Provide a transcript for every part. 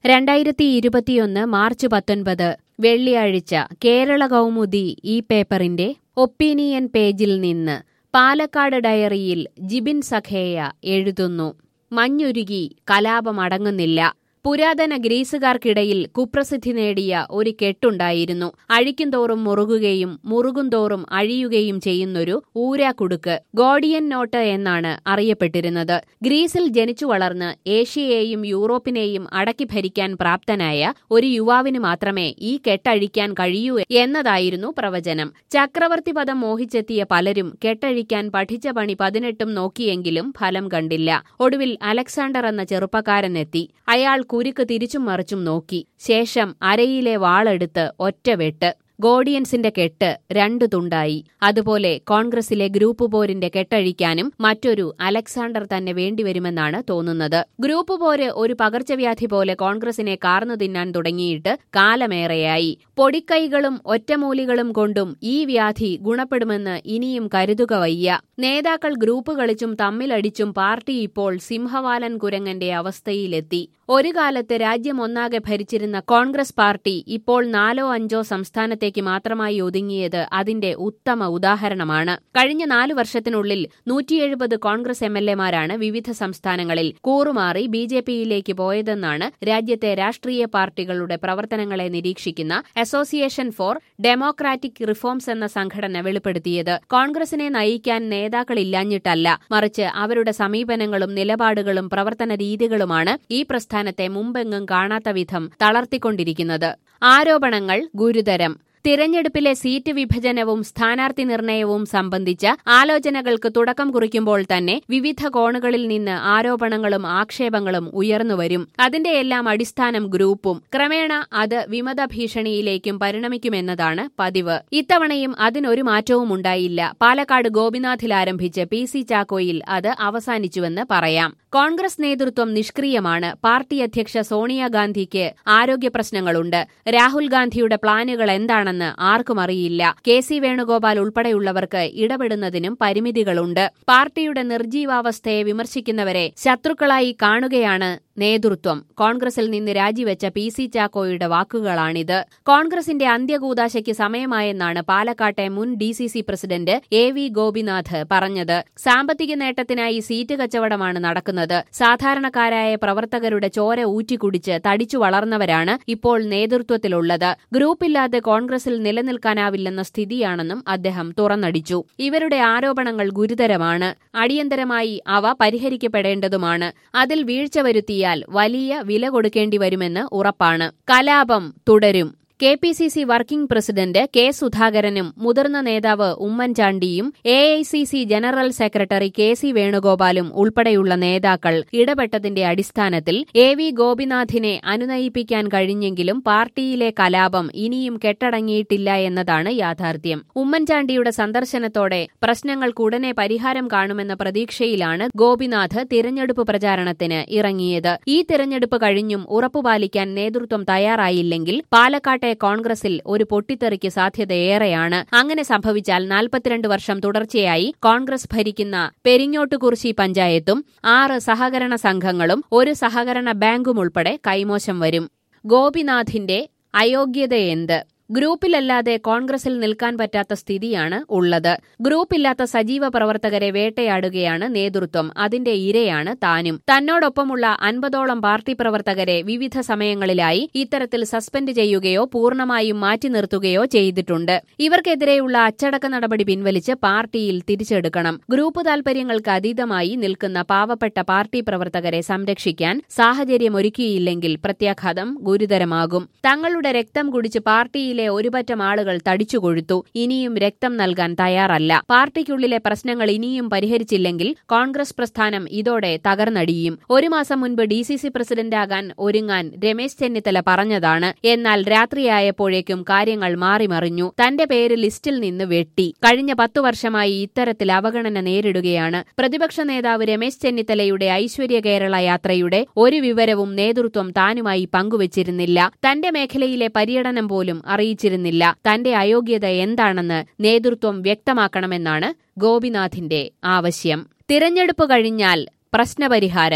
രണ്ടായിരത്തി ഇരുപത്തിയൊന്ന് മാർച്ച് പത്തൊൻപത് വെള്ളിയാഴ്ച കേരള കൗമുദി ഈ പേപ്പറിന്റെ ഒപ്പീനിയൻ പേജിൽ നിന്ന് പാലക്കാട് ഡയറിയിൽ ജിബിൻ സഖേയ എഴുതുന്നു മഞ്ഞുരുകി കലാപമടങ്ങുന്നില്ല പുരാതന ഗ്രീസുകാർക്കിടയിൽ കുപ്രസിദ്ധി നേടിയ ഒരു കെട്ടുണ്ടായിരുന്നു അഴിക്കുംതോറും മുറുകുകയും മുറുകുംതോറും അഴിയുകയും ചെയ്യുന്നൊരു ഊരാക്കുടുക്ക് ഗോഡിയൻ നോട്ട് എന്നാണ് അറിയപ്പെട്ടിരുന്നത് ഗ്രീസിൽ ജനിച്ചു വളർന്ന് ഏഷ്യയെയും യൂറോപ്പിനെയും അടക്കി ഭരിക്കാൻ പ്രാപ്തനായ ഒരു യുവാവിന് മാത്രമേ ഈ കെട്ടഴിക്കാൻ കഴിയൂ എന്നതായിരുന്നു പ്രവചനം ചക്രവർത്തി പദം മോഹിച്ചെത്തിയ പലരും കെട്ടഴിക്കാൻ പഠിച്ച പണി പതിനെട്ടും നോക്കിയെങ്കിലും ഫലം കണ്ടില്ല ഒടുവിൽ അലക്സാണ്ടർ എന്ന ചെറുപ്പക്കാരനെത്തി അയാൾ കുരുക്ക് തിരിച്ചും മറിച്ചും നോക്കി ശേഷം അരയിലെ വാളെടുത്ത് ഒറ്റവെട്ട് ഗോഡിയൻസിന്റെ കെട്ട് രണ്ടു തുണ്ടായി അതുപോലെ കോൺഗ്രസിലെ ഗ്രൂപ്പ് പോരിന്റെ കെട്ടഴിക്കാനും മറ്റൊരു അലക്സാണ്ടർ തന്നെ വേണ്ടിവരുമെന്നാണ് തോന്നുന്നത് ഗ്രൂപ്പ് പോര് ഒരു പകർച്ചവ്യാധി പോലെ കോൺഗ്രസിനെ കാർന്നു തിന്നാൻ തുടങ്ങിയിട്ട് കാലമേറെയായി പൊടിക്കൈകളും ഒറ്റമൂലികളും കൊണ്ടും ഈ വ്യാധി ഗുണപ്പെടുമെന്ന് ഇനിയും കരുതുക വയ്യ നേതാക്കൾ ഗ്രൂപ്പ് കളിച്ചും തമ്മിലടിച്ചും പാർട്ടി ഇപ്പോൾ സിംഹവാലൻ കുരങ്ങന്റെ അവസ്ഥയിലെത്തി ഒരു കാലത്ത് രാജ്യം ഒന്നാകെ ഭരിച്ചിരുന്ന കോൺഗ്രസ് പാർട്ടി ഇപ്പോൾ നാലോ അഞ്ചോ സംസ്ഥാനത്തേക്ക് മാത്രമായി ഒതുങ്ങിയത് അതിന്റെ ഉത്തമ ഉദാഹരണമാണ് കഴിഞ്ഞ നാലു വർഷത്തിനുള്ളിൽ നൂറ്റിയെഴുപത് കോൺഗ്രസ് എം എൽ എമാരാണ് വിവിധ സംസ്ഥാനങ്ങളിൽ കൂറുമാറി ബി ജെ പിയിലേക്ക് പോയതെന്നാണ് രാജ്യത്തെ രാഷ്ട്രീയ പാർട്ടികളുടെ പ്രവർത്തനങ്ങളെ നിരീക്ഷിക്കുന്ന അസോസിയേഷൻ ഫോർ ഡെമോക്രാറ്റിക് റിഫോംസ് എന്ന സംഘടന വെളിപ്പെടുത്തിയത് കോൺഗ്രസിനെ നയിക്കാൻ നേതാക്കളില്ലാഞ്ഞിട്ടല്ല മറിച്ച് അവരുടെ സമീപനങ്ങളും നിലപാടുകളും പ്രവർത്തന രീതികളുമാണ് ഈ പ്രസ്ഥാനത്തെ മുമ്പെങ്ങും കാണാത്ത വിധം തളർത്തിക്കൊണ്ടിരിക്കുന്നത് ആരോപണങ്ങൾ ഗുരുതരം തിരഞ്ഞെടുപ്പിലെ സീറ്റ് വിഭജനവും സ്ഥാനാർത്ഥി നിർണയവും സംബന്ധിച്ച ആലോചനകൾക്ക് തുടക്കം കുറിക്കുമ്പോൾ തന്നെ വിവിധ കോണുകളിൽ നിന്ന് ആരോപണങ്ങളും ആക്ഷേപങ്ങളും ഉയർന്നുവരും അതിന്റെയെല്ലാം അടിസ്ഥാനം ഗ്രൂപ്പും ക്രമേണ അത് വിമത ഭീഷണിയിലേക്കും പരിണമിക്കുമെന്നതാണ് പതിവ് ഇത്തവണയും അതിനൊരു മാറ്റവും ഉണ്ടായില്ല പാലക്കാട് ഗോപിനാഥിൽ ആരംഭിച്ച് പി സി ചാക്കോയിൽ അത് അവസാനിച്ചുവെന്ന് പറയാം കോൺഗ്രസ് നേതൃത്വം നിഷ്ക്രിയമാണ് പാർട്ടി അധ്യക്ഷ സോണിയാഗാന്ധിക്ക് ആരോഗ്യ പ്രശ്നങ്ങളുണ്ട് രാഹുൽ ഗാന്ധിയുടെ പ്ലാനുകൾ എന്താണ് ആണെന്ന് ആർക്കും അറിയില്ല കെ സി വേണുഗോപാൽ ഉൾപ്പെടെയുള്ളവർക്ക് ഇടപെടുന്നതിനും പരിമിതികളുണ്ട് പാർട്ടിയുടെ നിർജീവാവസ്ഥയെ വിമർശിക്കുന്നവരെ ശത്രുക്കളായി കാണുകയാണ് നേതൃത്വം കോൺഗ്രസിൽ നിന്ന് രാജിവെച്ച പി സി ചാക്കോയുടെ വാക്കുകളാണിത് കോൺഗ്രസിന്റെ അന്ത്യകൂതാശയ്ക്ക് സമയമായെന്നാണ് പാലക്കാട്ടെ മുൻ D C C president A V Gopinath പറഞ്ഞത് സാമ്പത്തിക നേട്ടത്തിനായി സീറ്റ് കച്ചവടമാണ് നടക്കുന്നത് സാധാരണക്കാരായ പ്രവർത്തകരുടെ ചോര ഊറ്റിക്കുടിച്ച് തടിച്ചു വളർന്നവരാണ് ഇപ്പോൾ നേതൃത്വത്തിലുള്ളത് ഗ്രൂപ്പില്ലാതെ കോൺഗ്രസിൽ നിലനിൽക്കാനാവില്ലെന്ന സ്ഥിതിയാണെന്നും അദ്ദേഹം തുറന്നടിച്ചു ഇവരുടെ ആരോപണങ്ങൾ ഗുരുതരമാണ് അടിയന്തരമായി അവ പരിഹരിക്കപ്പെടേണ്ടതുമാണ് അതിൽ വീഴ്ച വരുത്തിയാൽ വലിയ വില കൊടുക്കേണ്ടി വരുമെന്ന് ഉറപ്പാണ് കലാപം തുടരും K P C C working president K സുധാകരനും മുതിർന്ന നേതാവ് ഉമ്മൻചാണ്ടിയും A I C C general secretary K C വേണുഗോപാലും ഉൾപ്പെടെയുള്ള നേതാക്കൾ ഇടപെട്ടതിന്റെ അടിസ്ഥാനത്തിൽ എ വി ഗോപിനാഥിനെ അനുനയിപ്പിക്കാൻ കഴിഞ്ഞെങ്കിലും പാർട്ടിയിലെ കലാപം ഇനിയും കെട്ടടങ്ങിയിട്ടില്ല എന്നതാണ് യാഥാർത്ഥ്യം ഉമ്മൻചാണ്ടിയുടെ സന്ദർശനത്തോടെ പ്രശ്നങ്ങൾക്ക് ഉടനെ പരിഹാരം കാണുമെന്ന പ്രതീക്ഷയിലാണ് ഗോപിനാഥ് തിരഞ്ഞെടുപ്പ് പ്രചാരണത്തിന് ഇറങ്ങിയത് ഈ തിരഞ്ഞെടുപ്പ് കഴിഞ്ഞും ഉറപ്പുപാലിക്കാൻ നേതൃത്വം തയ്യാറായില്ലെങ്കിൽ പാലക്കാട്ടെ കോൺഗ്രസിൽ ഒരു പൊട്ടിത്തെറിക്ക് സാധ്യതയേറെയാണ് അങ്ങനെ സംഭവിച്ചാൽ നാൽപ്പത്തിരണ്ട് വർഷം തുടർച്ചയായി കോൺഗ്രസ് ഭരിക്കുന്ന പെരിങ്ങോട്ടുകുറിശി പഞ്ചായത്തും ആറ് സഹകരണ സംഘങ്ങളും ഒരു സഹകരണ ബാങ്കും ഉൾപ്പെടെ കൈമോശം വരും ഗോപിനാഥിന്റെ അയോഗ്യതയെന്ത് ഗ്രൂപ്പിലല്ലാതെ കോൺഗ്രസിൽ നിൽക്കാൻ പറ്റാത്ത സ്ഥിതിയാണ് ഉള്ളത് ഗ്രൂപ്പില്ലാത്ത സജീവ പ്രവർത്തകരെ വേട്ടയാടുകയാണ് നേതൃത്വം അതിന്റെ ഇരയാണ് താനും തന്നോടൊപ്പമുള്ള അൻപതോളം പാർട്ടി പ്രവർത്തകരെ വിവിധ സമയങ്ങളിലായി ഇത്തരത്തിൽ സസ്പെൻഡ് ചെയ്യുകയോ പൂർണ്ണമായും മാറ്റി നിർത്തുകയോ ചെയ്തിട്ടുണ്ട് ഇവർക്കെതിരെയുള്ള അച്ചടക്ക നടപടി പിൻവലിച്ച് പാർട്ടിയിൽ തിരിച്ചെടുക്കണം ഗ്രൂപ്പ് താൽപര്യങ്ങൾക്ക് അതീതമായി നിൽക്കുന്ന പാവപ്പെട്ട പാർട്ടി പ്രവർത്തകരെ സംരക്ഷിക്കാൻ സാഹചര്യമൊരുക്കിയില്ലെങ്കിൽ പ്രത്യാഘാതം ഗുരുതരമാകും തങ്ങളുടെ രക്തം കുടിച്ച് പാർട്ടിയിലെ ഒരുപറ്റം ആളുകൾ തടിച്ചുകൊഴുത്തു ഇനിയും രക്തം നൽകാൻ തയ്യാറല്ല പാർട്ടിക്കുള്ളിലെ പ്രശ്നങ്ങൾ ഇനിയും പരിഹരിച്ചില്ലെങ്കിൽ കോൺഗ്രസ് പ്രസ്ഥാനം ഇതോടെ തകർന്നടിയും ഒരു മാസം മുൻപ് ഡി സി സി പ്രസിഡന്റാകാൻ ഒരുങ്ങാൻ രമേശ് ചെന്നിത്തല പറഞ്ഞതാണ് എന്നാൽ രാത്രിയായപ്പോഴേക്കും കാര്യങ്ങൾ മാറിമറിഞ്ഞു തന്റെ പേര് ലിസ്റ്റിൽ നിന്ന് വെട്ടി കഴിഞ്ഞ പത്തു വർഷമായി ഇത്തരത്തിൽ അവഗണന നേരിടുകയാണ് പ്രതിപക്ഷ നേതാവ് രമേശ് ചെന്നിത്തലയുടെ ഐശ്വര്യ കേരള യാത്രയുടെ ഒരു വിവരവും നേതൃത്വം താനുമായി പങ്കുവച്ചിരുന്നില്ല തന്റെ മേഖലയിലെ പര്യടനം പോലും അറിയിച്ചിരുന്നില്ല തന്റെ അയോഗ്യത എന്താണെന്ന് നേതൃത്വം വ്യക്തമാക്കണമെന്നാണ് ഗോപിനാഥിന്റെ ആവശ്യം തിരഞ്ഞെടുപ്പ് കഴിഞ്ഞാൽ പ്രശ്നപരിഹാരം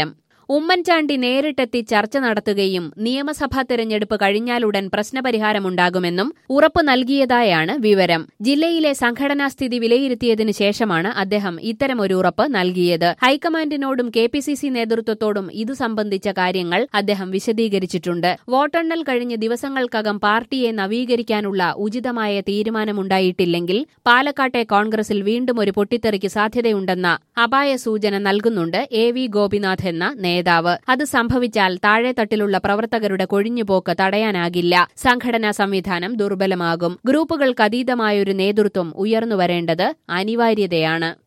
ഉമ്മൻചാണ്ടി നേരിട്ടെത്തി ചർച്ച നടത്തുകയും നിയമസഭാ തെരഞ്ഞെടുപ്പ് കഴിഞ്ഞാലുടൻ പ്രശ്നപരിഹാരമുണ്ടാകുമെന്നും ഉറപ്പു നൽകിയതായാണ് വിവരം ജില്ലയിലെ സംഘടനാ സ്ഥിതി വിലയിരുത്തിയതിനു ശേഷമാണ് അദ്ദേഹം ഇത്തരമൊരു ഉറപ്പ് നൽകിയത് ഹൈക്കമാൻഡിനോടും കെ പി സി സി നേതൃത്വത്തോടും ഇതു സംബന്ധിച്ച കാര്യങ്ങൾ അദ്ദേഹം വിശദീകരിച്ചിട്ടുണ്ട് വോട്ടെണ്ണൽ കഴിഞ്ഞ് ദിവസങ്ങൾക്കകം പാർട്ടിയെ നവീകരിക്കാനുള്ള ഉചിതമായ തീരുമാനമുണ്ടായിട്ടില്ലെങ്കിൽ പാലക്കാട്ടെ കോൺഗ്രസിൽ വീണ്ടും ഒരു പൊട്ടിത്തെറിക്ക് സാധ്യതയുണ്ടെന്ന അപായ സൂചന നൽകുന്നുണ്ട് എ വി ഗോപിനാഥ് എന്ന നേതാവ് അത് സംഭവിച്ചാൽ താഴെത്തട്ടിലുള്ള പ്രവർത്തകരുടെ കൊഴിഞ്ഞുപോക്ക് തടയാനാകില്ല സംഘടനാ സംവിധാനം ദുർബലമാകും ഗ്രൂപ്പുകൾക്ക് അതീതമായൊരു നേതൃത്വം ഉയർന്നുവരേണ്ടത് അനിവാര്യതയാണ്